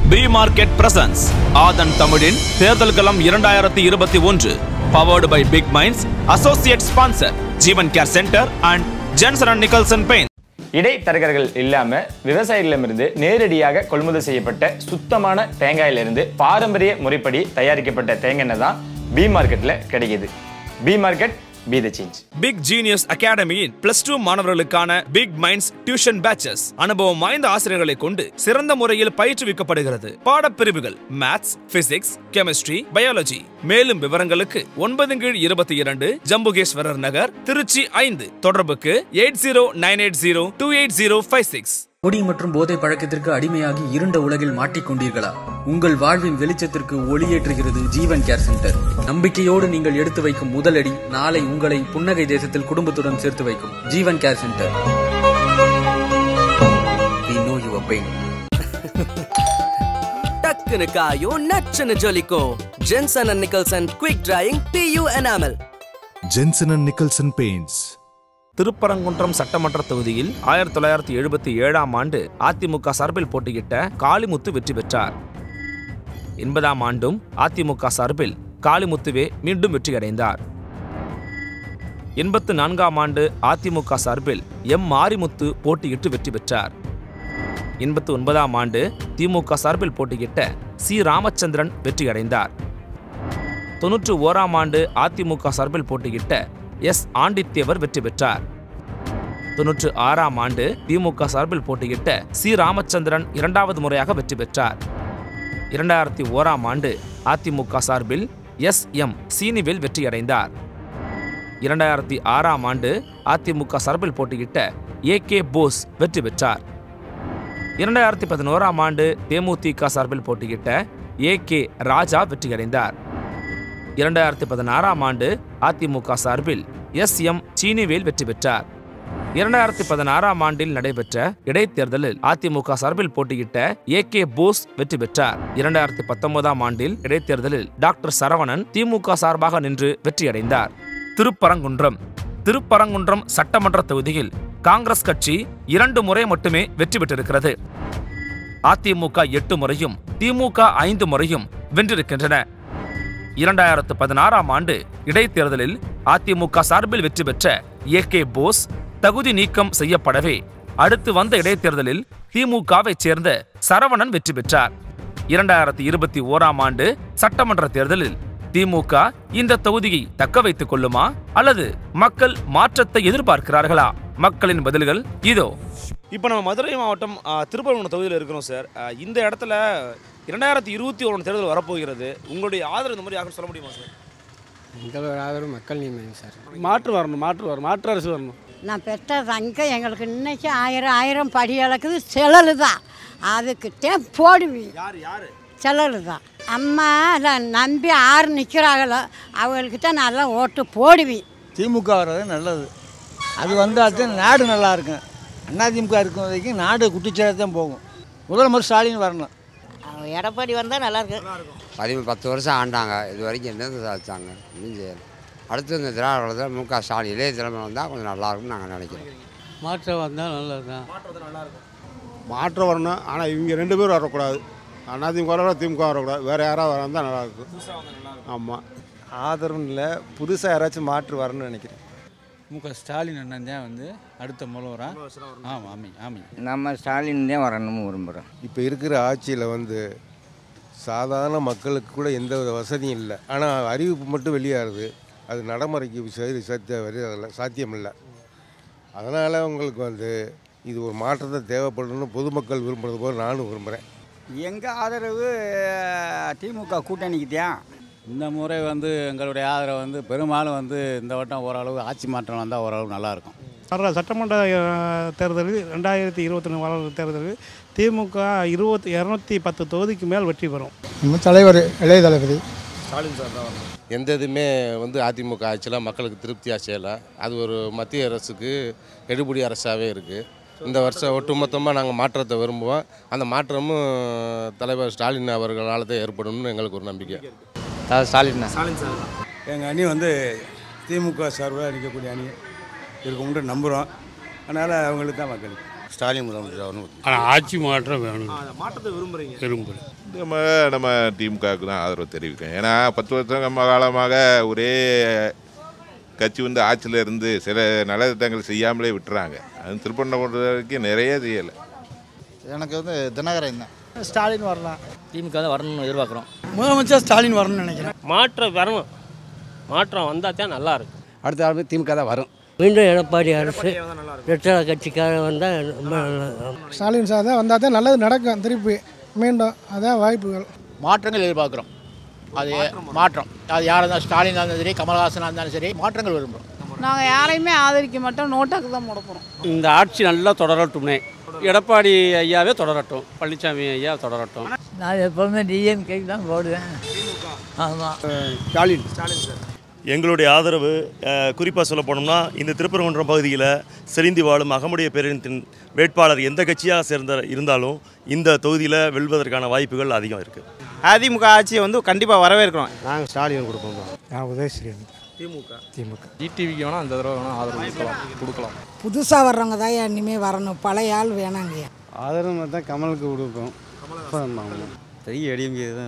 B market presence ஆதன் தமிழின் தேர்தல் களம் இரண்டாயிரத்தி இருபத்தி ஒன்று powered by Big Minds associate sponsor Jeevan care centre and Jensen and Nicholson paint இடைத்தரகர்கள் இல்லாம விவசாயிகளிடமிருந்து நேரடியாக கொள்முதல் செய்யப்பட்ட சுத்தமான தேங்காயிலிருந்து பாரம்பரிய முறைப்படி தயாரிக்கப்பட்ட தேங்காய் எண்ணெய் தான் பி மார்க்கெட்ல கிடைக்குது B market be the change Big Genius அகாடமியின் பிளஸ் டூ மாணவர்களுக்கான பிக் மைண்ட்ஸ் டியூஷன் பேச்சஸ் அனுபவம் வாய்ந்த ஆசிரியர்களை கொண்டு சிறந்த முறையில் பயிற்றுவிக்கப்படுகிறது பாடப்பிரிவுகள் மேத்ஸ் பிசிக்ஸ் கெமிஸ்ட்ரி பயாலஜி மேலும் விவரங்களுக்கு ஒன்பது கீழ் இருபத்தி இரண்டு ஜம்புகேஸ்வரர் நகர் திருச்சி ஐந்து தொடர்புக்கு eight zero nine eight zero two eight zero five six குடி மற்றும் போதை பழக்கத்திற்கு அடிமையாகி இருண்ட உலகில் மாட்டிக்கொண்டீர்களா உங்கள் வாழ்வின் வெளிச்சத்திற்கு ஒளியேற்றுகிறது ஜீவன் கேர் சென்டர் நம்பிக்கையோடு நீங்கள் எடுத்து வைக்கும் முதலடி நாளை உங்களை புன்னகை தேசத்தில் குடும்பத்துடன் சேர்த்து வைக்கும் Jeevan care centre We know your pain. டக்குனு காயும் நச்சுன்னு ஜொலிக்கும் Jensen and Nicholson quick drying PU enamel Jensen and Nicholson Paints. Thiruparankundram சட்டமன்ற தொகுதியில் ஆயிரத்தி தொள்ளாயிரத்தி எழுபத்தி ஏழாம் ஆண்டு அதிமுக சார்பில் போட்டியிட்ட காளிமுத்து வெற்றி பெற்றார் எண்பதாம் ஆண்டும் அதிமுக சார்பில் காளிமுத்துவே மீண்டும் வெற்றியடைந்தார் எண்பத்து நான்காம் ஆண்டு அதிமுக சார்பில் எம் மாரிமுத்து போட்டியிட்டு வெற்றி பெற்றார் எண்பத்து ஒன்பதாம் ஆண்டு திமுக சார்பில் போட்டியிட்ட சி ராமச்சந்திரன் வெற்றியடைந்தார் தொன்னூற்று ஓராம் ஆண்டு அதிமுக சார்பில் போட்டியிட்ட எஸ் ஆண்டித்யவர் வெற்றி பெற்றார் தொன்னூற்று ஆறாம் ஆண்டு திமுக சார்பில் போட்டியிட்ட சி ராமச்சந்திரன் இரண்டாவது முறையாக வெற்றி பெற்றார் இரண்டாயிரத்தி ஓராம் ஆண்டு அதிமுக சார்பில் எஸ் எம் சீனிவேல் வெற்றியடைந்தார் இரண்டாயிரத்தி ஆறாம் ஆண்டு அதிமுக சார்பில் போட்டியிட்ட ஏ கே போஸ் வெற்றி பெற்றார் இரண்டாயிரத்தி பதினோராம் ஆண்டு தேமுதிக சார்பில் போட்டியிட்ட ஏ கே ராஜா வெற்றியடைந்தார் இரண்டாயிரத்தி பதினாறாம் ஆண்டு அதிமுக சார்பில் எஸ் எம் சீனிவேல் வெற்றி பெற்றார் இரண்டாயிரத்தி பதினாறாம் ஆண்டில் நடைபெற்ற இடைத்தேர்தலில் அதிமுக சார்பில் போட்டியிட்ட ஏ கே போஸ் வெற்றி பெற்றார் இரண்டாயிரத்தி பத்தொன்பதாம் ஆண்டில் இடைத்தேர்தலில் டாக்டர் சரவணன் திமுக சார்பாக நின்று வெற்றியடைந்தார் திருப்பரங்குன்றம் திருப்பரங்குன்றம் சட்டமன்ற தொகுதியில் காங்கிரஸ் கட்சி இரண்டு முறை மட்டுமே வெற்றி பெற்றிருக்கிறது அதிமுக எட்டு முறையும் திமுக ஐந்து முறையும் வென்றிருக்கின்றன இரண்டாயிரத்து பதினாறாம் ஆண்டு இடைத்தேர்தலில் அதிமுக சார்பில் வெற்றி பெற்ற ஏ கே போஸ் தகுதி நீக்கம் செய்யப்படவே அடுத்து வந்த இடைத்தேர்தலில் திமுகவைச் சேர்ந்த சரவணன் வெற்றி பெற்றார் இரண்டாயிரத்தி இருபத்தி ஓராம் ஆண்டு சட்டமன்ற தேர்தலில் திமுக இந்த தொகுதியை தக்க வைத்துக் கொள்ளுமா அல்லது மக்கள் மாற்றத்தை எதிர்பார்க்கிறார்களா மக்களின் பதில்கள் இதோ இப்போ நம்ம மதுரை மாவட்டம் ஆ, திருப்பரங்குன்றம் தொகுதியில் இருக்கிறோம் சார் ஆ, இந்த இடத்துல இரண்டாயிரத்தி இருபத்தி ஒன்று தேர்தல் வரப்போகிறது உங்களுடைய ஆதரவு இந்த மாதிரி யாரும் சொல்ல முடியுமா சார் எங்களோட ஆதரவு மக்கள் நீங்க சார் மாற்று வரணும் மாற்று வரணும் மாற்று அரசு வரணும் நான் பெற்ற தங்க எங்களுக்கு இன்னைக்கு ஆயிரம் ஆயிரம் படி அளக்குது செலலு தான் அதுக்கிட்டே போடுவீங்க யார் யார் செலலு தான் அம்மா அதை நம்பி ஆறு நிற்கிறாங்களோ அவங்கக்கிட்ட நல்லா ஓட்டு போடுவேன் திமுக வர்றது நல்லது அது வந்தால் நாடு நல்லா இருக்கும் அதிமுக இருக்கும் வரைக்கும் நாடு குட்டிச்சாதான் போகும் முதலமைச்சர் ஸ்டாலின் வரணும் எடப்பாடி வந்தால் நல்லா இருக்கு பதிமூணு பத்து வருஷம் ஆண்டாங்க இது வரைக்கும் என்ன சாதிச்சாங்க ஒன்றும் செய்யலை அடுத்து இந்த திராவிடத்தில் மு க ஸ்டாலின் இளைய தலைமை வந்தால் கொஞ்சம் நல்லா இருக்கும்னு நாங்கள் நினைக்கிறோம் மாற்றம் வந்தால் நல்லது தான் மாற்றம் வரணும் ஆனால் இவங்க ரெண்டு பேரும் வரக்கூடாது அதிமுக வரக்கூடாது திமுக வரக்கூடாது வேறு யாராவது வந்தால் நல்லாயிருக்கும் ஆமாம் ஆதரவு இல்லை புதுசாக யாராச்சும் மாற்று வரணும்னு நினைக்கிறேன் மு க ஸ்டாலின் அண்ணன் தான் வந்து அடுத்த முதல்வராக ஆமாம் ஆமி ஆமி நம்ம ஸ்டாலின் தான் வரணும்னு விரும்புகிறோம் இப்போ இருக்கிற ஆட்சியில் வந்து சாதாரண மக்களுக்கு கூட எந்த வித வசதியும் இல்லை ஆனால் அறிவிப்பு மட்டும் வெளியாகுது அது நடைமுறைக்கு சரி சத்திய வரி சாத்தியம் இல்லை அதனால் உங்களுக்கு வந்து இது ஒரு மாற்றத்தை தேவைப்படணும்னு பொதுமக்கள் விரும்புறது போல் நானும் விரும்புகிறேன் எங்கள் ஆதரவு திமுக கூட்டணிக்கு தான் இந்த முறை வந்து எங்களுடைய ஆதரவு வந்து பெரும்பாலும் வந்து இந்த வட்டம் ஓரளவு ஆட்சி மாற்றம் வந்தால் ஓரளவு நல்லாயிருக்கும் வர்ற சட்டமன்ற அஹ், தேர்தலில் ரெண்டாயிரத்தி இருபத்தி ஒன்று வளர்ற தேர்தலில் திமுக இருபத்தி இரநூத்தி பத்து தொகுதிக்கு மேல் வெற்றி பெறும் நம்ம தலைவர் இளைய தளபதி ஸ்டாலின் சார் தான் வரணும் எந்த இதுவுமே வந்து அதிமுக ஆட்சியில் மக்களுக்கு திருப்தியாக செய்யலை அது ஒரு மத்திய அரசுக்கு எடுபடி அரசாகவே இருக்குது இந்த வருஷம் ஒட்டுமொத்தமாக நாங்கள் மாற்றத்தை விரும்புவோம் அந்த மாற்றமும் தலைவர் ஸ்டாலின் அவர்களால் தான் ஏற்படும்னு எங்களுக்கு ஒரு நம்பிக்கை ஸ்டாலின் ஸ்டாலின் சார் தான் எங்கள் அணி வந்து திமுக சார்பாக நிற்கக்கூடிய அணி இருக்கும்னு நம்புகிறோம் அதனால் அவங்களுக்கு தான் வாக்களிப்போம் ஸ்டாலின் முதலமைச்சர் வரணும் ஆனால் ஆட்சி மாற்றம் வேணும் ஆ, மாற்றத்தை விரும்புறீங்க விரும்புகிறேன் நம்ம நம்ம திமுகவுக்கு தான் ஆதரவு தெரிவிக்கும் ஏன்னா பத்து வருஷம் காலமாக ஒரே கட்சி வந்து ஆட்சியில் இருந்து சில நலத்திட்டங்கள் செய்யாமலே விட்டுறாங்க அது திருப்பண்ண பொறுத்த வரைக்கும் நிறைய செய்யலை எனக்கு வந்து தினகரன் தான் ஸ்டாலின் வரலாம் திமுக தான் வரணும்னு எதிர்பார்க்குறோம் முதலமைச்சர் ஸ்டாலின் வரணும்னு நினைக்கிறேன் மாற்றம் வரணும் மாற்றம் வந்தால் தான் நல்லா இருக்கும் அடுத்த ஆள் திமுக தான் வரும் மீண்டும் எடப்பாடி அரசு ரெட்டலை கட்சிக்கார வந்தால் ரொம்ப நல்லா ஸ்டாலின் சார் தான் வந்தால் தான் நல்லது நடக்கும் திருப்பி மீண்டும் அதான் வாய்ப்புகள் மாற்றங்கள் எதிர்பார்க்குறோம் அது மாற்றம் அது யாராக இருந்தாலும் ஸ்டாலினாக இருந்தாலும் சரி கமல்ஹாசனாக இருந்தாலும் சரி மாற்றங்கள் விரும்புகிறோம் நாங்கள் யாரையுமே ஆதரிக்க மாட்டோம் நோட்டாக்கு தான் போட போகிறோம் இந்த ஆட்சி நல்லா தொடரட்டும்னே எடப்பாடி ஐயாவே தொடரட்டும் பழனிசாமி ஐயா தொடரட்டும் நான் எப்போவுமே டிஎம்கேக்கு தான் போடுவேன் ஆமாம் ஸ்டாலின் ஸ்டாலின் சார் எங்களுடைய ஆதரவு குறிப்பாக சொல்ல போனோம்னா இந்த திருப்பரங்குன்றம் பகுதியில் செறிந்தி வாழும் அகமுடைய பேரினத்தின் வேட்பாளர் எந்த கட்சியாக சேர்ந்த இருந்தாலும் இந்த தொகுதியில் வெல்வதற்கான வாய்ப்புகள் அதிகம் இருக்குது அதிமுக ஆட்சியை வந்து கண்டிப்பாக வரவேற்கிறோம் நாங்கள் ஸ்டாலின் கொடுப்போம் நான் உதயஸ்ரீ திமுக திமுக டிடிவிக்கு வேணால் அந்த தடவை வேணால் ஆதரவு கொடுக்கலாம் கொடுக்கலாம் புதுசாக வர்றவங்க தான் இனிமேல் வரணும் பழைய ஆள் வேணாங்கய்யா ஆதரவு தான் கமலுக்கு கொடுப்போம் பெரிய எடிஎம்கே தான்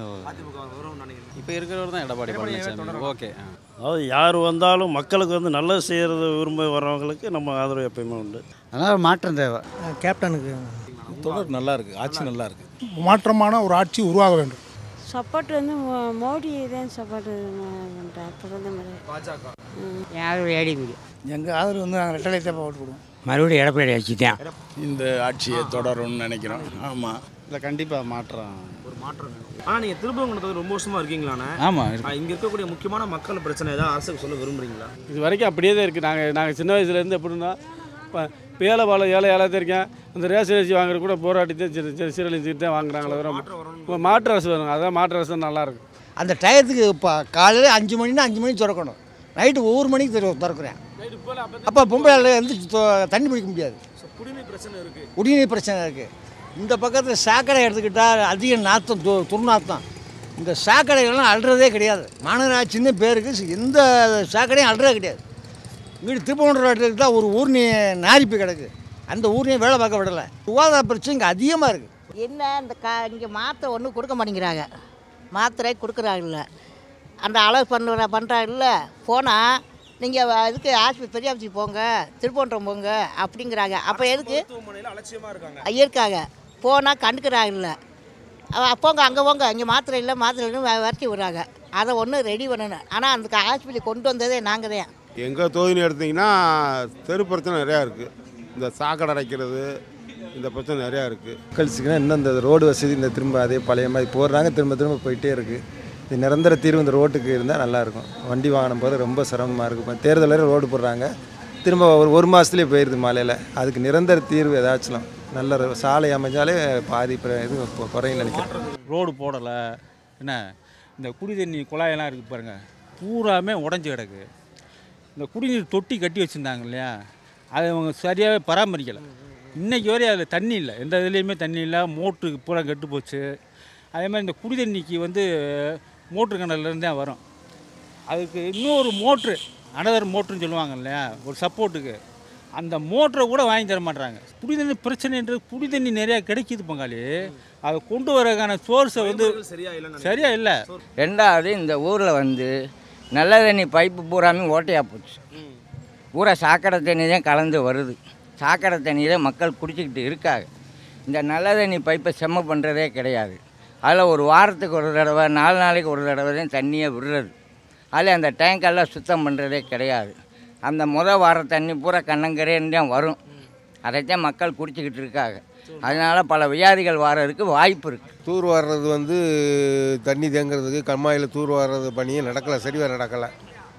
இப்போ இருக்கிறவர் தான் எடப்பாடி பழனிசாமி ஓகே அதாவது யார் வந்தாலும் மக்களுக்கு வந்து நல்லது செய்கிறது விரும்ப வர்றவங்களுக்கு நம்ம ஆதரவு எப்பயுமே உண்டு அதனால் மாற்றம் தேவை கேப்டனுக்கு தொடர் நல்லா இருக்குது ஆட்சி நல்லா இருக்குது மாற்றமான ஒரு ஆட்சி உருவாக வேண்டும் சப்போர்ட் வந்து மோ- மோடி தான் சப்போர்ட் பண்ணுறார் பிரதமர் பாஜக யாரும் ஏடிபி எங்கள் ஆதரவு வந்து நாங்கள் ரெட்டலை தான் ஓட்டு போடுவோம் மறுபடியும் எடப்பாடி ஆட்சி தான் இந்த ஆட்சியை தொடரும்னு நினைக்கிறோம் ஆமாம் இல்லை கண்டிப்பாக மாற்றம் ஒரு மாற்றம் வேணும் ஆனால் நீங்கள் திருப்பரங்குன்ற தொகுதி ரொம்ப வருஷமா இருக்கீங்களாண்ணே ஆமாம் ஆ, இங்க இருக்கக்கூடிய முக்கியமான மக்கள் பிரச்சனை ஏதாவது அரசுக்கு சொல்ல விரும்புறீங்களா இது வரைக்கும் அப்படியே தான் இருக்குது நாங்கள் நாங்கள் சின்ன வயசுலேருந்து எப்படின்னா இப்போ பேலை பாலம் ஏழை ஏழை தான் இருக்கேன் அந்த ரேஷன் அரிசி வாங்குறது கூட போராட்டி தான் சிறு சிறு சீரழிஞ்சிட்டு தான் வாங்குறாங்களே வர இப்போ மாற்று அரசு வேணும் அதான் மாற்று அரசு தான் நல்லாயிருக்கும் அந்த டயத்துக்கு இப்போ காலையில் அஞ்சு மணினா அஞ்சு மணிக்கு திறக்கணும் நைட்டு ஒவ்வொரு மணிக்கு திற- திறக்கிறேன் அப்போ பொம்பளை எழுந்திரிச்சு தொ- தண்ணி பிடிக்க முடியாது குடிமை பிரச்சனை இருக்கு குடிநீர் பிரச்சனை இருக்குது இந்த பக்கத்தில் சாக்கடை எடுத்துக்கிட்டால் அதிக நாத்தம் து துர்நாத்தம் இந்த சாக்கடைகள்லாம் அல்றதே கிடையாது மாநகராட்சின்னு பேருக்கு எந்த சாக்கடையும் அல்றதே கிடையாது இங்கிட்டு திருப்பவண்டத்தில் தான் ஒரு ஊர்னி நாரிப்பு கிடக்கு அந்த ஊர்னியை வேலை பார்க்க விடலை சுகாதார பிரச்சனை இங்கே அதிகமாக இருக்குது என்ன இந்த கா இங்கே மாத்திரை ஒன்றும் கொடுக்க மாட்டேங்கிறாங்க மாத்திரை கொடுக்குறாங்கல்ல அந்த அளவு பண்ணுற பண்ணுறாங்கல்ல போனால் நீங்கள் இதுக்கு ஆஸ்பத்திரி பெரிய ஆஸ்பத்திரி போங்க திருப்போன்றம் போங்க அப்படிங்கிறாங்க அப்போ எதுக்கு மருத்துவமனையில் அலட்சியமா இருக்காங்க இருக்காங்க போனால் கண்டுக்கிறாங்கல்ல அவ- போங்க அங்கே போங்க இங்கே மாத்திரை இல்லை மாத்திரை இல்லைன்னு வ- விரட்டி விடுறாங்க அதை ஒன்று ரெடி பண்ணணும் ஆனால் அந்த ஆஸ்பத்திரி கொண்டு வந்ததே நாங்கள் தான் எங்கள் தொகுதின்னு எடுத்திங்கன்னா தெரு பிரச்சனை நிறையா இருக்குது இந்த சாக்கடை அடைக்கிறது இந்த பிரச்சனை நிறையா இருக்குது மக்களுக்குன்னா இன்னும் இந்த ரோடு வசதி இந்த திரும்ப அதே பழைய மாதிரி போடுறாங்க திரும்ப திரும்ப போயிட்டே இருக்குது இது நிரந்தர தீர்வு இந்த ரோட்டுக்கு இருந்தால் நல்லாயிருக்கும் வண்டி வாகனம் போது ரொம்ப சிரமமாக இருக்கும் இப்போ தேர்தல் வரை ரோடு போடுறாங்க திரும்ப ஒரு ஒரு மாதத்துலேயே போயிடுது மலையில் அதுக்கு நிரந்தர தீர்வு ஏதாச்சும் நல்ல ஒரு சாலை அமைஞ்சாலே பாதி பிர- இது கொ- குறையும் நினைக்கிறேன் ரோடு போடலை என்ன இந்த குடி தண்ணி குழாயெல்லாம் இருக்குது பாருங்கள் பூராமே உடஞ்சி கிடக்கு இந்த குடிநீர் தொட்டி கட்டி வச்சுருந்தாங்க இல்லையா அதை அவங்க சரியாகவே பராமரிக்கலை இன்றைக்கி வரையும் அதில் தண்ணி இல்லை எந்த இதுலேயுமே தண்ணி இல்லை மோட்ரு பூரா கெட்டு போச்சு அதே மாதிரி இந்த குடி தண்ணிக்கு வந்து மோட்ரு கிணறுலேருந்து தான் வரும் அதுக்கு இன்னொரு மோட்ரு அனதர் மோட்ருன்னு சொல்லுவாங்க இல்லையா ஒரு சப்போர்ட்டுக்கு அந்த மோட்டரை கூட வாங்கி தர மாட்டாங்க குடி தண்ணி பிரச்சனைன்றது குடி தண்ணி நிறையா கிடைக்குது பங்காளி அதை கொண்டு வரக்கான சோர்ஸை வந்து சரியா இல்லைன்னு சரியா இல்லை ரெண்டாவது இந்த ஊரில் வந்து நல்ல தண்ணி பைப்பு பூராமே ஓட்டையாக போச்சு பூரா சாக்கடை தண்ணி தான் கலந்து வருது சாக்கடை தண்ணி தான் மக்கள் குடிச்சிக்கிட்டு இருக்காங்க இந்த நல்ல தண்ணி பைப்பை செம்ம பண்ணுறதே கிடையாது அதில் ஒரு வாரத்துக்கு ஒரு தடவை நாலு நாளைக்கு ஒரு தடவை தான் தண்ணியை விடுறது அதில் அந்த டேங்கெல்லாம் சுத்தம் பண்ணுறதே கிடையாது அந்த முத வார தண்ணி பூரா கண்ணங்கரேன்னு தான் வரும் அதைத்தான் மக்கள் குடிச்சிக்கிட்டு இருக்காங்க அதனால் பல வியாதிகள் வர்றதுக்கு வாய்ப்பு இருக்குது தூர் வாடுறது வந்து தண்ணி தேங்குறதுக்கு கம்மாயில் தூர் வாடுறது பணியே நடக்கலை சரியாக நடக்கலை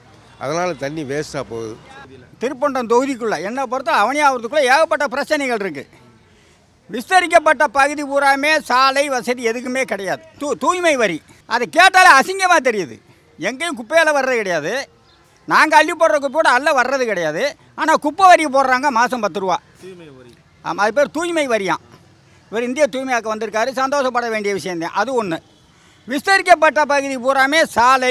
அதனால் தண்ணி வேஸ்ட்டாக போகுது திருப்பண்டம் தொகுதிக்குள்ளே என்னை பொறுத்த அவனியாவதுக்குள்ளே ஏகப்பட்ட பிரச்சனைகள் இருக்குது விஸ்தரிக்கப்பட்ட பகுதி பூராமே சாலை வசதி எதுக்குமே கிடையாது தூ தூய்மை வரி அதை கேட்டாலே அசிங்கமாக தெரியுது எங்கேயும் குப்பையில் வர்றது கிடையாது நாங்கள் அள்ளி போடுற குப்பையோட அல்ல வர்றது கிடையாது ஆனால் குப்பை வரி போடுறாங்க மாதம் பத்து ரூபா ஆமாம் அது பேர் தூய்மை வரியாம் இவர் இந்திய தூய்மையாக்க வந்திருக்காரு சந்தோஷப்பட வேண்டிய விஷயம்தான் அது ஒன்று விஸ்தரிக்கப்பட்ட பகுதி பூராமே சாலை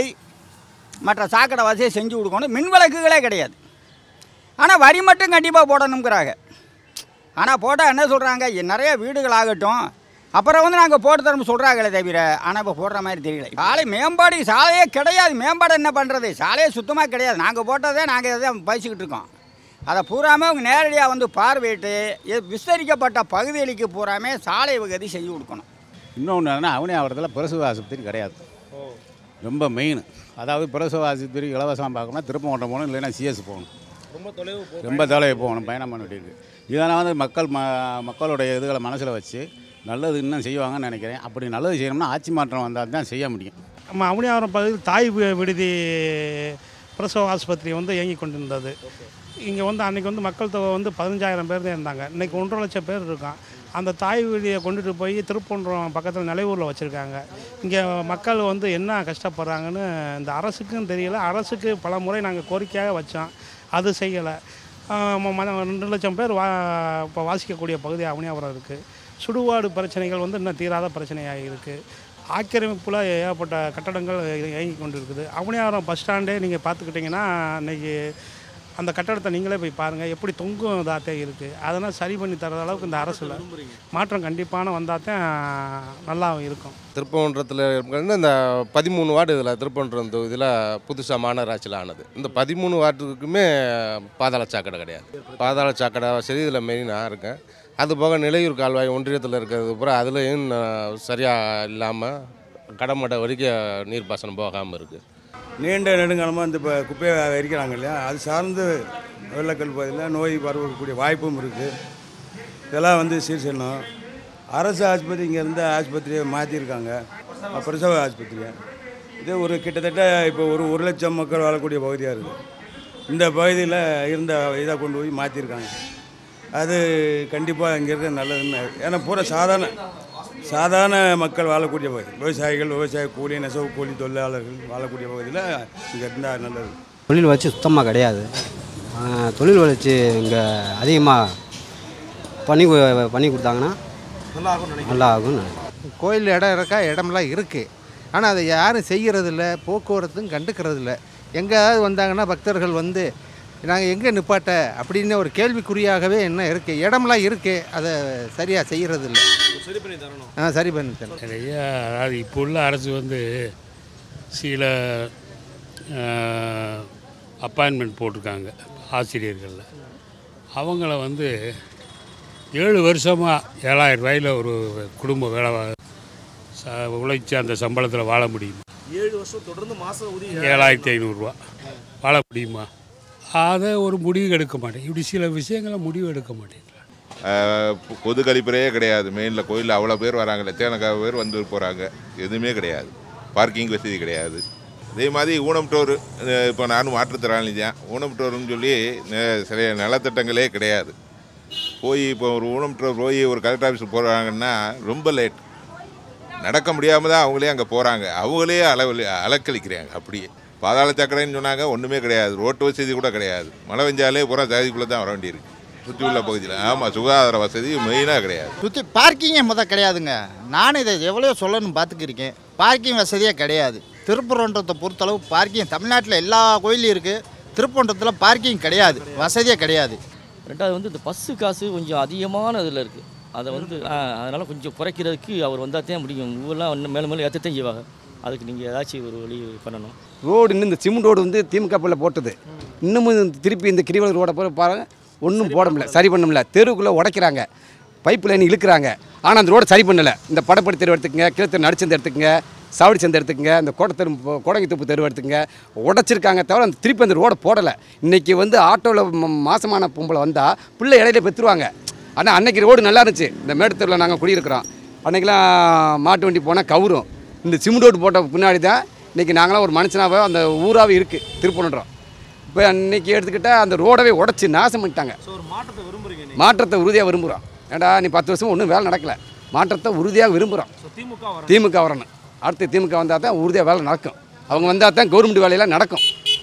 மற்ற சாக்கடை வசதியை செஞ்சு கொடுக்கணும் மின் விளக்குகளே கிடையாது ஆனால் வரி மட்டும் கண்டிப்பாக போடணுங்கிறாங்க ஆனால் போட்டால் என்ன சொல்கிறாங்க நிறைய வீடுகள் ஆகட்டும் அப்புறம் வந்து நாங்கள் போட்டு தரோம் சொல்கிறாங்களே தவிர ஆனால் இப்போ போடுற மாதிரி தெரியல சாலை மேம்பாடு சாலையே கிடையாது மேம்பாடு என்ன பண்ணுறது சாலையே சுத்தமாக கிடையாது நாங்கள் போட்டதே நாங்கள் இதை பேசிக்கிட்டு இருக்கோம் அதை பூராமே அவங்க நேரடியாக வந்து பார்வையிட்டு இது விஸ்தரிக்கப்பட்ட பகுதிகளுக்கு பூராமே சாலை வகதி செஞ்சு கொடுக்கணும் இன்னொன்று என்னன்னா அவனே ஆவரத்தில் பிரசவ ஆஸ்பத்திரி கிடையாது ரொம்ப மெயின் அதாவது பிரசவ ஆஸ்பத்திரி இலவசமாக பார்க்கணும் திருப்பங்கோட்டம் போகணும் இல்லைன்னா சிஎஸ் போகணும் ரொம்ப தொலைவு ரொம்ப தொலைவு போகணும் பயணம் பண்ண வேண்டியது இதெல்லாம் வந்து மக்கள் ம மக்களுடைய இதுகளை மனசில் வச்சு நல்லது இன்னும் செய்வாங்கன்னு நினைக்கிறேன் அப்படி நல்லது செய்யணும்னா ஆட்சி மாற்றம் வந்தால் தான் செய்ய முடியும் நம்ம அவனியாபுரம் பகுதியில் தாய் வி- விடுதி பிரசவ ஆஸ்பத்திரி வந்து இயங்கி கொண்டிருந்தது இங்கே வந்து அன்றைக்கி வந்து மக்கள் தொகை வந்து பதினஞ்சாயிரம் பேர் தான் இருந்தாங்க இன்றைக்கி ஒன்றரை லட்சம் பேர் இருக்கான் அந்த தாய் விடுதியை கொண்டுட்டு போய் திருப்பூன்றம் பக்கத்தில் நிலையூரில் வச்சுருக்காங்க இங்கே மக்கள் வந்து என்ன கஷ்டப்படுறாங்கன்னு இந்த அரசுக்கும் தெரியல அரசுக்கு பல முறை நாங்கள் கோரிக்கையாக வச்சோம் அது செய்யலை ரெண்டு லட்சம் பேர் வா இப்போ வாசிக்கக்கூடிய பகுதி அவனியாபுரம் இருக்குது சுடுகாடு பிரச்சனைகள் வந்து இன்னும் தீராத பிரச்சனையாக இருக்குது ஆக்கிரமிப்பில் ஏகப்பட்ட கட்டடங்கள் இயங்கி கொண்டு இருக்குது அவனியாபுரம் பஸ் ஸ்டாண்டே நீங்கள் பார்த்துக்கிட்டிங்கன்னா இன்னைக்கு அந்த கட்டடத்தை நீங்களே போய் பாருங்கள் எப்படி தொங்கும் இதாகத்தே இருக்குது அதெல்லாம் சரி பண்ணி தர அளவுக்கு இந்த அரசில் மாற்றம் கண்டிப்பான வந்தால் தான் நல்லா இருக்கும் திருப்பவன்றத்தில் இருக்கிறது இந்த பதிமூணு வார்டு இதில் திருப்பவன்றம் தொகுதியில் புதுசாக மாநகராட்சியில் ஆனது இந்த பதிமூணு வார்டுக்குமே பாதாள சாக்கடை கிடையாது பாதாள சாக்கடை வசதி இதில் மெயினாக இருக்கேன் அது போக நிலையூர் கால்வாய் ஒன்றியத்தில் இருக்கிறது பூரா அதுலேயும் சரியாக இல்லாமல் கடமடை வரைக்கும் நீர்ப்பாசனம் போகாமல் இருக்குது நீண்ட நெடுங்காலமாக இந்த இப்போ குப்பையை எரிக்கிறாங்க இல்லையா அது சார்ந்து வெள்ளக்கல் பகுதியில் நோய் பரவக்கூடிய வாய்ப்பும் இருக்குது இதெல்லாம் வந்து சீர் செய்யணும் அரசு ஆஸ்பத்திரி இங்கே இருந்த ஆஸ்பத்திரியை மாற்றிருக்காங்க பிரசவ ஆஸ்பத்திரியை இது ஒரு கிட்டத்தட்ட இப்போ ஒரு ஒரு லட்சம் மக்கள் வாழக்கூடிய பகுதியாக இருக்குது இந்த பகுதியில் இருந்த இதை கொண்டு போய் மாற்றிருக்காங்க அது கண்டிப்பாக இங்கே இருக்க நல்லதுன்னு ஏன்னா பூரா சாதாரண சாதாரண மக்கள் வாழக்கூடிய பகுதி விவசாயிகள் விவசாய கூலி நெசவு கூலி தொழிலாளர்கள் வாழக்கூடிய பகுதியில் இங்கே இருந்தால் நல்லது தொழில் வளர்ச்சி சுத்தமாக கிடையாது ஆஹ் தொழில் வளர்ச்சி இங்கே அதிகமாக பண்ணி கு- பண்ணி கொடுத்தாங்கன்னா நல்லா ஆகும்னு நினைக்கிறேன் நல்லா ஆகும்னு நினைக்கிறேன் கோயில் இடம் இருக்கா இடம்லாம் இருக்குது ஆனால் அதை யாரும் செய்கிறதில்ல போக்குவரத்தும் கண்டுக்கிறதில்ல எங்கேயாவது வந்தாங்கன்னா பக்தர்கள் வந்து நாங்கள் எங்கே நிப்பாட்ட அப்படின்னு ஒரு கேள்விக்குறியாகவே என்ன இருக்குது இடம்லாம் இருக்குது அதை சரியாக செய்கிறதில்ல சரி பண்ணி தரணும் ஆ சரி பண்ணி தரேன் நிறைய அதாவது இப்போ உள்ள அரசு வந்து சில அப்பாயின்மெண்ட் போட்டிருக்காங்க ஆசிரியர்களில் அவங்கள வந்து ஏழு வருஷமாக ஏழாயிரம் ரூபாயில் ஒரு குடும்ப வேலை வா- ச- உழைச்சி அந்த சம்பளத்தில் வாழ முடியுமா ஏழு வருஷம் தொடர்ந்து மாதம் ஊதியம் ஏழாயிரத்தி ஐநூறுரூவா வாழ முடியுமா அதை ஒரு முடிவு எடுக்க மாட்டேன் இப்படி சில விஷயங்களை முடிவு எடுக்க மாட்டேன் ஆஹ் பொ- பொது கழிப்பறையே கிடையாது மெயினில் கோயிலில் அவ்வளோ பேர் வராங்க லட்சக்கணக்கான பேர் வந்து போகிறாங்க எதுவுமே கிடையாது பார்க்கிங் வசதி கிடையாது அதே மாதிரி ஊனம்டோர் இப்போ நானும் மாற்றுத்திறனாளி தான் ஊனம்டோர்னு சொல்லி நெ- சில நலத்திட்டங்களே கிடையாது போய் இப்போ ஒரு ஊனம்டோர் போய் ஒரு கலெக்டர் ஆஃபீஸுக்கு போகிறாங்கன்னா ரொம்ப லேட் நடக்க முடியாமல் தான் அவங்களே அங்கே போகிறாங்க அவங்களே அளவு அலக்களிக்கிறாங்க அப்படியே பாதாள சாக்கடைன்னு சொன்னாங்க ஒன்றுமே கிடையாது ரோட்டு வசதி கூட கிடையாது மழை பெஞ்சாலே பூரா ஜாதிக்குள்ளே தான் வர வேண்டியிருக்கு சுற்றி உள்ள பகுதியில் ஆமாம் சுகாதார வசதி மெயினாக கிடையாது சுற்றி பார்க்கிங்கே முத கிடையாதுங்க நானும் இதை எவ்வளோ சொல்லணும்னு பார்த்துக்கிருக்கேன் பார்க்கிங் வசதியே கிடையாது திருப்பரன்றத்தை பொறுத்தளவு பார்க்கிங் தமிழ்நாட்டில் எல்லா கோயிலும் இருக்குது திருப்பரன்றத்தில் பார்க்கிங் கிடையாது வசதியே கிடையாது ரெண்டாவது வந்து இந்த பஸ்ஸு காசு கொஞ்சம் அதிகமான இதில் இருக்குது அதை வந்து அதனால் கொஞ்சம் குறைக்கிறதுக்கு அவர் வந்தால் தான் முடியும் ஊரெலாம் இன்னும் மேலும் மேலும் ஏற்றத்தான் செய்வாங்க அதுக்கு நீங்கள் ஏதாச்சும் ஒரு வழி பண்ணணும் ரோடு இன்னும் இந்த சிமெண்ட் ரோடு வந்து திமுக பிள்ளை போட்டது இன்னமும் இந்த திருப்பி இந்த கிரிவலம் ரோடை போய் பாருங்க ஒன்றும் போட முடியல சரி பண்ண முடியல தெருவுக்குள்ளே உடைக்கிறாங்க பைப் லைன் இழுக்கிறாங்க ஆனால் அந்த ரோடை சரி பண்ணலை இந்த படப்படி தெரு எடுத்துக்கங்க கீழத்தெரு நடிச்சந்த எடுத்துக்கங்க சாவடி சந்தை எடுத்துக்கங்க இந்த கோட்டத்தெரு கோடங்கி தோப்பு தெரு எடுத்துக்கங்க உடைச்சிருக்காங்க தவிர அந்த திருப்பி அந்த ரோடை போடலை இன்றைக்கி வந்து ஆட்டோவில் மாசமான பொம்பளை வந்தால் பிள்ளை இடையில பெற்றுருவாங்க ஆனால் அன்னைக்கு ரோடு நல்லா இருந்துச்சு இந்த மேட்டுத்தெருவில் நாங்கள் குடியிருக்கிறோம் அன்றைக்கெலாம் மாட்டு வண்டி போனால் கவுரும் இந்த சிமெண்ட் ரோடு போட்ட பின்னாடி தான் இன்றைக்கி நாங்களாம் ஒரு மனுஷனாவே அந்த ஊராகவே இருக்குது திருப்பணன்றோம் இப்போ அன்னைக்கு எடுத்துக்கிட்டால் அந்த ரோடவே உடச்சி நாசம் பண்ணிட்டாங்க ஸோ ஒரு மாற்றத்தை விரும்புறீங்க நீங்க மாற்றத்தை உறுதியாக விரும்புகிறோம் ஏன்டா நீ பத்து வருஷம் ஒன்றும் வேலை நடக்கலை மாற்றத்தை உறுதியாக விரும்புகிறோம் ஸோ திமுக வரணும் திமுக வரணும் அடுத்து திமுக வந்தால் தான் உறுதியாக வேலை நடக்கும் அவங்க வந்தால் தான் கவர்மெண்ட் வேலையெல்லாம் நடக்கும்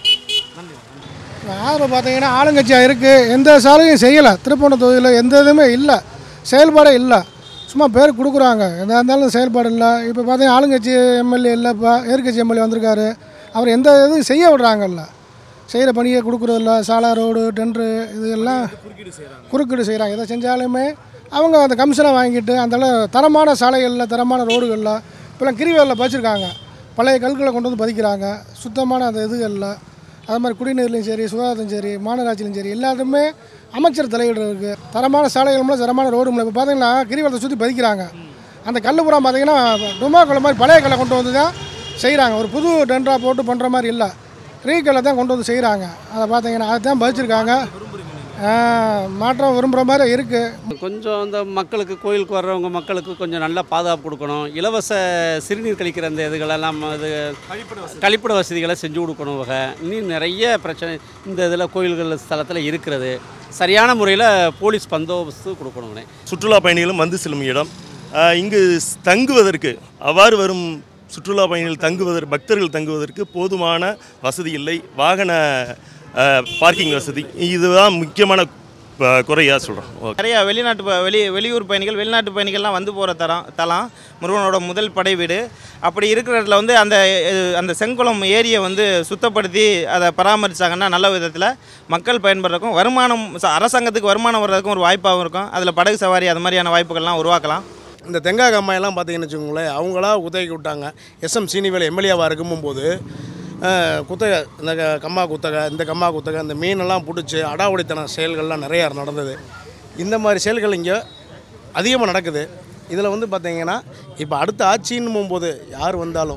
ஆதரவு பார்த்தீங்கன்னா ஆளுங்கட்சியாக இருக்குது எந்த சாலையும் செய்யலை திருப்பணம் தொகுதியில் எந்த இதுவுமே இல்லை செயல்பாடே இல்லை சும்மா பேர் கொடுக்குறாங்க எதாக இருந்தாலும் செயல்பாடு இல்லை இப்போ பார்த்தீங்கன்னா ஆளுங்கட்சி எம்எல்ஏ இல்லை இப்போ எதிர்கட்சி எம்எல்ஏ வந்திருக்காரு அவர் எந்த இதுவும் செய்ய விடுறாங்கல்ல செய்கிற பணியை கொடுக்குறதில்ல சாலை ரோடு டெண்டரு இது எல்லாம் குறுக்கீடு செய்கிறாங்க எதை செஞ்சாலுமே அவங்க அந்த கமிஷனை வாங்கிட்டு அந்த அளவு தரமான சாலைகளில் தரமான ரோடுகளில் இப்போலாம் கிரிவலில் பதிச்சிருக்காங்க பழைய கல்களை கொண்டு வந்து பதிக்கிறாங்க சுத்தமான அந்த இதுகளில் அது மாதிரி குடிநீர்லையும் சரி சுகாதாரத்தையும் சரி மாநகராட்சியிலும் சரி எல்லாத்துமே அமைச்சர் தலையீடு இருக்குது தரமான சாலைகளும் தரமான ரோடுமில் இப்போ பார்த்தீங்கன்னா கிரிவலத்தை சுற்றி பதிக்கிறாங்க அந்த கல் புறம் பார்த்தீங்கன்னா டுமாக்கோல மாதிரி பழைய கல்லை கொண்டு வந்து தான் செய்கிறாங்க ஒரு புது டெண்டரா போட்டு பண்ணுற மாதிரி இல்லை ரீகல்லை தான் கொண்டு வந்து செய்கிறாங்க அதை பார்த்தீங்கன்னா அதை தான் பதிச்சிருக்காங்க ஆ, மாற்றம் விரும்புகிற மாதிரி இருக்குது கொஞ்சம் இந்த மக்களுக்கு கோயிலுக்கு வர்றவங்க மக்களுக்கு கொஞ்சம் நல்லா பாதுகாப்பு கொடுக்கணும் இலவச சிறுநீர் கழிக்கிற அந்த இதுகளெல்லாம் இது கழிப்பிட வசதிகளை செஞ்சு கொடுக்கணும் வகை இன்னும் நிறைய பிரச்சனை இந்த இதில் கோயில்கள் ஸ்தலத்தில் இருக்கிறது சரியான முறையில் போலீஸ் பந்தோபஸ்து கொடுக்கணுங்கண்ணே சுற்றுலா பயணிகளும் வந்து செல்லும் இடம் ஆஹ் இங்கு ஸ்- தங்குவதற்கு அவ்வாறு வரும் சுற்றுலா பயணிகள் தங்குவதற்கு பக்தர்கள் தங்குவதற்கு போதுமான வசதி இல்லை வாகன பார்க்கிங் வசதி இதுதான் முக்கியமான ப- குறையா சொல்கிறோம் ஓகே நிறைய வெளிநாட்டு ப- வெளி வெளியூர் பயணிகள் வெளிநாட்டு பயணிகள்லாம் வந்து போகிற தரம் தலம் முருகனோட முதல் படை வீடு அப்படி இருக்கிற இடத்துல வந்து அந்த அஹ், அந்த செங்குளம் ஏரியை வந்து சுத்தப்படுத்தி அதை பராமரித்தாங்கன்னா நல்ல விதத்தில் மக்கள் பயன்படுறதுக்கும் வருமானம் ச- அரசாங்கத்துக்கு வருமானம் வர்றதுக்கும் ஒரு வாய்ப்பாகவும் இருக்கும் அதில் படகு சவாரி அது மாதிரியான வாய்ப்புகள்லாம் உருவாக்கலாம் இந்த தெங்காய் கம்மாயெல்லாம் பார்த்தீங்கன்னு வச்சுக்கோங்களேன் அவங்களா உதவிக்கு விட்டாங்க எஸ்எம் சீனிவேல் எம்எல்ஏவாக இருக்கும்போது அஹ், குத்தகை இந்த க- கம்மா குத்தகை இந்த கம்மா குத்தகை இந்த மீனெல்லாம் பிடிச்சி அடாவடித்தன செயல்கள்லாம் நிறையா நடந்தது இந்த மாதிரி செயல்கள் இங்கே அதிகமாக நடக்குது இதில் வந்து பார்த்தீங்கன்னா இப்போ அடுத்த ஆட்சின்னு போகும்போது யார் வந்தாலும்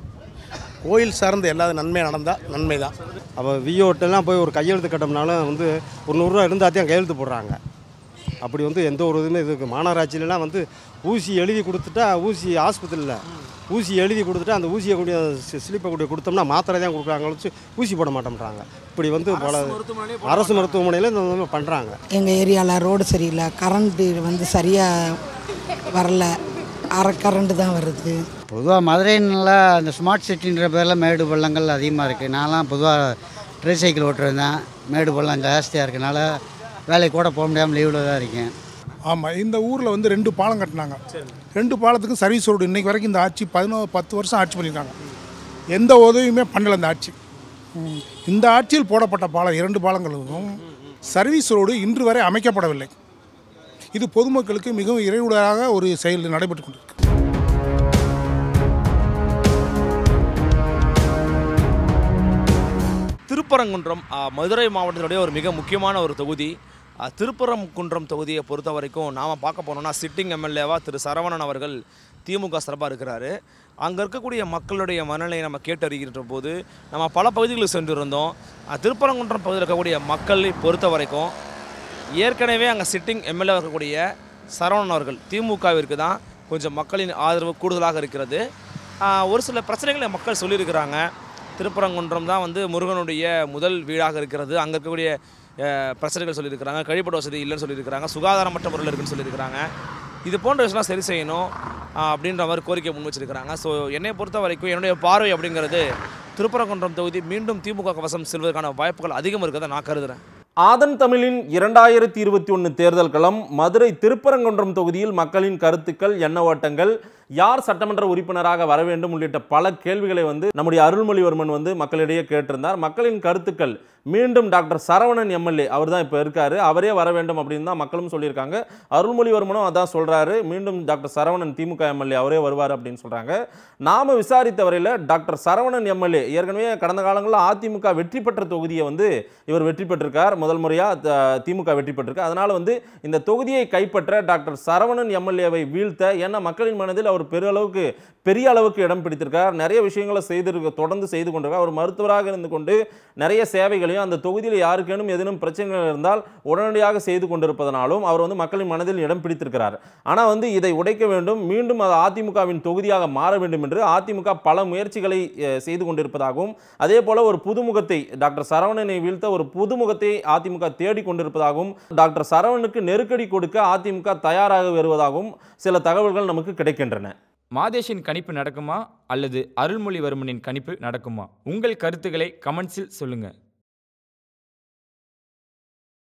கோயில் சார்ந்த எல்லா நன்மை நடந்தால் நன்மை தான் அப்போ விஓட்டெல்லாம் போய் ஒரு கையெழுத்து கட்டோம்னாலும் வந்து ஒரு நூறுரூவா இருந்தால் தான் கையெழுத்து போடுறாங்க அப்படி வந்து எந்த ஒரு இதுவுமே இதுக்கு மாநகராட்சியிலலாம் வந்து ஊசி எழுதி கொடுத்துட்டா ஊசி ஆஸ்பத்திரியில் ஊசி எழுதி கொடுத்துட்டா அந்த ஊசியை கூடிய ஸ்லிப்பை கூடிய கொடுத்தோம்னா மாத்திரை தான் கொடுக்குறாங்க வச்சு ஊசி போட மாட்டேன்றாங்க இப்படி வந்து பல அரசு மருத்துவமனையில் இந்த மாதிரி பண்ணுறாங்க எங்கள் ஏரியாவில் ரோடு சரியில்லை கரண்ட்டு வந்து சரியாக வரல அரை கரண்ட்டு தான் வருது பொதுவாக மதுரைன்னுல அந்த ஸ்மார்ட் சிட்டின்ற பேரில் மேடு பள்ளங்கள் அதிகமாக இருக்குது நான்லாம் பொதுவாக ட்ரை சைக்கிள் ஓட்டுறேன் மேடு பள்ளம் ஜாஸ்தியாக இருக்கனால வேலைக்கு கூட போக முடியாமல் லீவில் தான் இருக்கேன் ஆமாம் இந்த ஊரில் வந்து ரெண்டு பாலம் கட்டினாங்க ரெண்டு பாலத்துக்கும் சர்வீஸ் ரோடு இன்னைக்கு வரைக்கும் இந்த ஆட்சி பதினோரு பத்து வருஷம் ஆட்சி பண்ணியிருக்காங்க எந்த உதவியுமே பண்ணல இந்த ஆட்சி ம். இந்த ஆட்சியில் போடப்பட்ட பாலம் இரண்டு பாலங்களுக்கும் சர்வீஸ் ரோடு இன்று வரை அமைக்கப்படவில்லை இது பொதுமக்களுக்கு மிகவும் இறைவுடாக ஒரு செயல் நடைபெற்று கொண்டிருக்கு திருப்பரங்குன்றம் ஆ, மதுரை மாவட்டத்தினுடைய ஒரு மிக முக்கியமான ஒரு தொகுதி ஆ, திருப்பரங்குன்றம் தொகுதியை பொறுத்த வரைக்கும் நாம் பார்க்க போனோம்னா சிட்டிங் எம்எல்ஏவா திரு சரவணன் அவர்கள் திமுக சார்பாக இருக்கிறாரு அங்கே இருக்கக்கூடிய மக்களுடைய மனநிலையை நம்ம கேட்டறிகின்ற போது நம்ம பல பகுதிகளுக்கு சென்றிருந்தோம் ஆ, திருப்பரங்குன்றம் பகுதியில் இருக்கக்கூடிய மக்களை பொறுத்த வரைக்கும் ஏற்கனவே அங்கே சிட்டிங் எம்எல்ஏ இருக்கக்கூடிய சரவணன் அவர்கள் திமுகவிற்கு தான் கொஞ்சம் மக்களின் ஆதரவு கூடுதலாக இருக்கிறது ஆஹ் ஒரு சில பிரச்சனைகளை மக்கள் சொல்லியிருக்கிறாங்க திருப்பரங்குன்றம் தான் வந்து முருகனுடைய முதல் வீடாக இருக்கிறது அங்கே இருக்கக்கூடிய அஹ், பிரச்சனைகள் சொல்லியிருக்கிறாங்க கழிப்பிட வசதி இல்லைன்னு சொல்லியிருக்கிறாங்க சுகாதாரமற்ற முறையில் இருக்குன்னு சொல்லியிருக்கிறாங்க இது போன்ற விஷயம்லாம் சரி செய்யணும் ஆஹ் அப்படின்ற மாதிரி கோரிக்கை முன் வச்சிருக்கிறாங்க ஸோ என்னை பொறுத்த வரைக்கும் என்னுடைய பார்வை அப்படிங்கிறது திருப்பரங்குன்றம் தொகுதி மீண்டும் திமுக வசம் செல்வதற்கான வாய்ப்புகள் அதிகம் இருக்கிறத நான் கருதுகிறேன் ஆதன் தமிழின் இரண்டாயிரத்தி இருபத்தி ஒன்று தேர்தல் களம் மதுரை திருப்பரங்குன்றம் தொகுதியில் மக்களின் கருத்துக்கள் எண்ண ஓட்டங்கள் யார் சட்டமன்ற உறுப்பினராக வர வேண்டும் உள்ளிட்ட பல கேள்விகளை வந்து நம்முடைய அருள்மொழிவர்மன் வந்து மக்களிடையே கேட்டிருந்தார் மக்களின் கருத்துக்கள் மீண்டும் டாக்டர் சரவணன் எம்எல்ஏ அவர் தான் இப்போ இருக்காரு அவரே வர வேண்டும் அப்படின்னு தான் மக்களும் சொல்லியிருக்காங்க அருள்மொழிவர்மனும் அதான் சொல்றாரு மீண்டும் டாக்டர் சரவணன் திமுக எம்எல்ஏ அவரே வருவார் அப்படின்னு சொல்றாங்க நாம விசாரித்த வரையில் டாக்டர் சரவணன் எம்எல்ஏ ஏற்கனவே கடந்த காலங்களில் அதிமுக வெற்றி பெற்ற தொகுதியை வந்து இவர் வெற்றி பெற்றிருக்கார் முதல் முறையாக திமுக வெற்றி பெற்றிருக்கு அதனால வந்து இந்த தொகுதியை கைப்பற்ற டாக்டர் சரவணன் எம்எல்ஏவை வீழ்த்த ஏன்னா மக்களின் மனதில் அவர் பெருளவுக்கு பெரிய அளவுக்கு இடம் பிடித்திருக்கார் நிறைய விஷயங்களை செய்திருக்க தொடர்ந்து செய்து கொண்டிருக்கார் அவர் மருத்துவராக இருந்து கொண்டு நிறைய சேவைகளையும் அந்த தொகுதியில் யாருக்கேனும் ஏதேனும் பிரச்சனைகள் இருந்தால் உடனடியாக செய்து கொண்டிருப்பதனாலும் அவர் வந்து மக்களின் மனதில் இடம் பிடித்திருக்கிறார் ஆனால் வந்து இதை உடைக்க வேண்டும் மீண்டும் அது அதிமுகவின் தொகுதியாக மாற வேண்டும் என்று அதிமுக பல முயற்சிகளை அஹ், செய்து கொண்டிருப்பதாகவும் அதே போல ஒரு புதுமுகத்தை டாக்டர் சரவணனை வீழ்த்த ஒரு புதுமுகத்தை அதிமுக தேடிக் கொண்டிருப்பதாகவும் டாக்டர் சரவணனுக்கு நெருக்கடி கொடுக்க அதிமுக தயாராக வருவதாகவும் சில தகவல்கள் நமக்கு கிடைக்கின்றன மாதேஷின் கணிப்பு நடக்குமா அல்லது அருள்மொழிவர்மனின் கணிப்பு நடக்குமா உங்கள் கருத்துக்களை கமெண்ட்ஸில் சொல்லுங்கள்